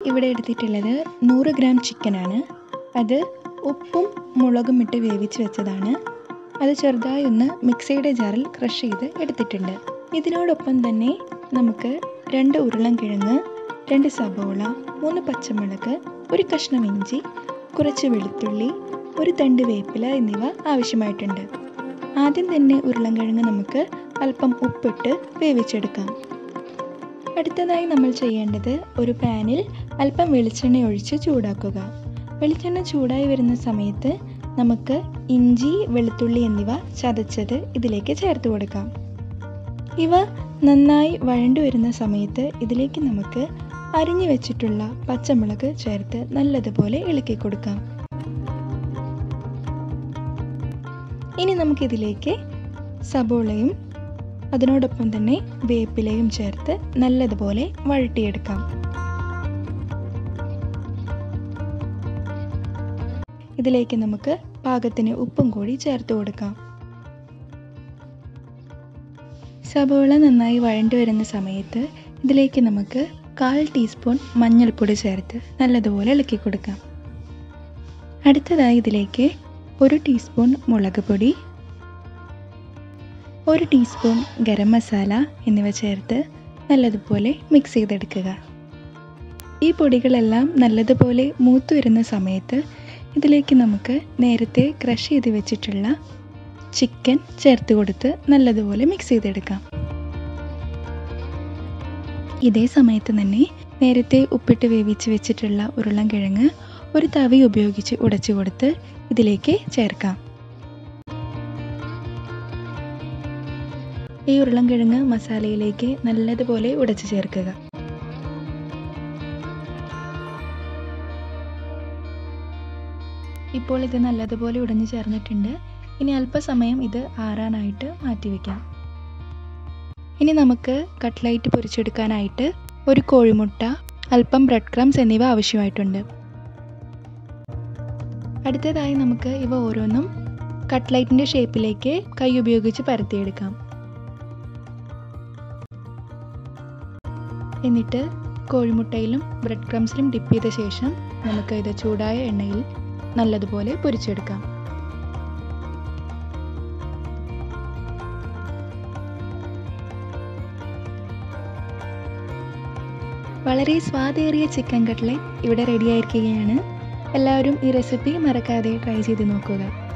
ഇവിടെ എടുത്തിട്ടുള്ളത് നൂറ് ഗ്രാം ചിക്കനാണ് അത് ഉപ്പും മുളകും ഇട്ട് വേവിച്ച് വെച്ചതാണ് അത് ചെറുതായി ഒന്ന് മിക്സിയുടെ ജാറിൽ ക്രഷ് ചെയ്ത് എടുത്തിട്ടുണ്ട് ഇതിനോടൊപ്പം തന്നെ നമുക്ക് രണ്ട് ഉരുളൻ കിഴങ്ങ് രണ്ട് സബോള മൂന്ന് പച്ചമുളക് ഒരു കഷ്ണം ഇഞ്ചി കുറച്ച് വെളുത്തുള്ളി ഒരു തണ്ട് വേപ്പില എന്നിവ ആവശ്യമായിട്ടുണ്ട് ആദ്യം തന്നെ ഉരുളൻകിഴങ്ങ് നമുക്ക് അല്പം ഉപ്പിട്ട് വേവിച്ചെടുക്കാം അടുത്തതായി നമ്മൾ ചെയ്യേണ്ടത് ഒരു പാനിൽ അല്പം വെളിച്ചെണ്ണ ഒഴിച്ച് ചൂടാക്കുക വെളിച്ചെണ്ണ ചൂടായി വരുന്ന സമയത്ത് നമുക്ക് ഇഞ്ചി വെളുത്തുള്ളി എന്നിവ ചതച്ചത് ഇതിലേക്ക് ചേർത്ത് കൊടുക്കാം ഇവ നന്നായി വഴണ്ടു വരുന്ന സമയത്ത് ഇതിലേക്ക് നമുക്ക് അരിഞ്ഞു വെച്ചിട്ടുള്ള പച്ചമുളക് ചേർത്ത് നല്ലതുപോലെ ഇളക്കി കൊടുക്കാം ഇനി നമുക്കിതിലേക്ക് സബോളയും അതിനോടൊപ്പം തന്നെ വേപ്പിലയും ചേർത്ത് നല്ലതുപോലെ വഴട്ടിയെടുക്കാം ഇതിലേക്ക് നമുക്ക് പാകത്തിന് ഉപ്പും കൂടി ചേർത്ത് കൊടുക്കാം സബോള നന്നായി വഴണ്ടു വരുന്ന സമയത്ത് ഇതിലേക്ക് നമുക്ക് കാൽ ടീസ്പൂൺ മഞ്ഞൾപ്പൊടി ചേർത്ത് നല്ലതുപോലെ ഇളക്കി കൊടുക്കാം അടുത്തതായി ഇതിലേക്ക് ഒരു ടീസ്പൂൺ മുളക് പൊടി ഒരു ടീസ്പൂൺ ഗരം മസാല എന്നിവ ചേർത്ത് നല്ലതുപോലെ മിക്സ് ചെയ്തെടുക്കുക ഈ പൊടികളെല്ലാം നല്ലതുപോലെ മൂത്തു വരുന്ന സമയത്ത് ഇതിലേക്ക് നമുക്ക് നേരത്തെ ക്രഷ് ചെയ്ത് വെച്ചിട്ടുള്ള ചിക്കൻ ചേർത്ത് കൊടുത്ത് നല്ലതുപോലെ മിക്സ് ചെയ്തെടുക്കാം ഇതേ സമയത്ത് തന്നെ നേരത്തെ ഉപ്പിട്ട് വേവിച്ച് വെച്ചിട്ടുള്ള ഉരുളൻകിഴങ്ങ് ഒരു തവി ഉപയോഗിച്ച് ഉടച്ചു കൊടുത്ത് ഇതിലേക്ക് ചേർക്കാം ഈ ഉരുളൻകിഴങ്ങ് മസാലയിലേക്ക് നല്ലതുപോലെ ഉടച്ചു ചേർക്കുക ഇപ്പോൾ ഇത് നല്ലതുപോലെ ഉടഞ്ഞു ചേർന്നിട്ടുണ്ട് ഇനി അല്പസമയം ഇത് ആറാനായിട്ട് മാറ്റിവെക്കാം ഇനി നമുക്ക് കട്ട്ലൈറ്റ് പൊരിച്ചെടുക്കാനായിട്ട് ഒരു കോഴിമുട്ട അല്പം ബ്രെഡ് ക്രംസ് എന്നിവ ആവശ്യമായിട്ടുണ്ട് അടുത്തതായി നമുക്ക് ഇവ ഓരോന്നും കട്ട്ലൈറ്റിൻ്റെ ഷേപ്പിലേക്ക് കൈ ഉപയോഗിച്ച് പരത്തിയെടുക്കാം എന്നിട്ട് കോഴിമുട്ടയിലും ബ്രെഡ് ക്രംസിലും ഡിപ്പ് ചെയ്ത ശേഷം നമുക്ക് ഇത് ചൂടായ എണ്ണയിൽ നല്ലതുപോലെ പൊരിച്ചെടുക്കാം വളരെ സ്വാദേറിയ ചിക്കൻ കട്ട്ലറ്റ് ഇവിടെ റെഡിയായിരിക്കുകയാണ് എല്ലാവരും ഈ റെസിപ്പി മറക്കാതെ ട്രൈ ചെയ്ത് നോക്കുക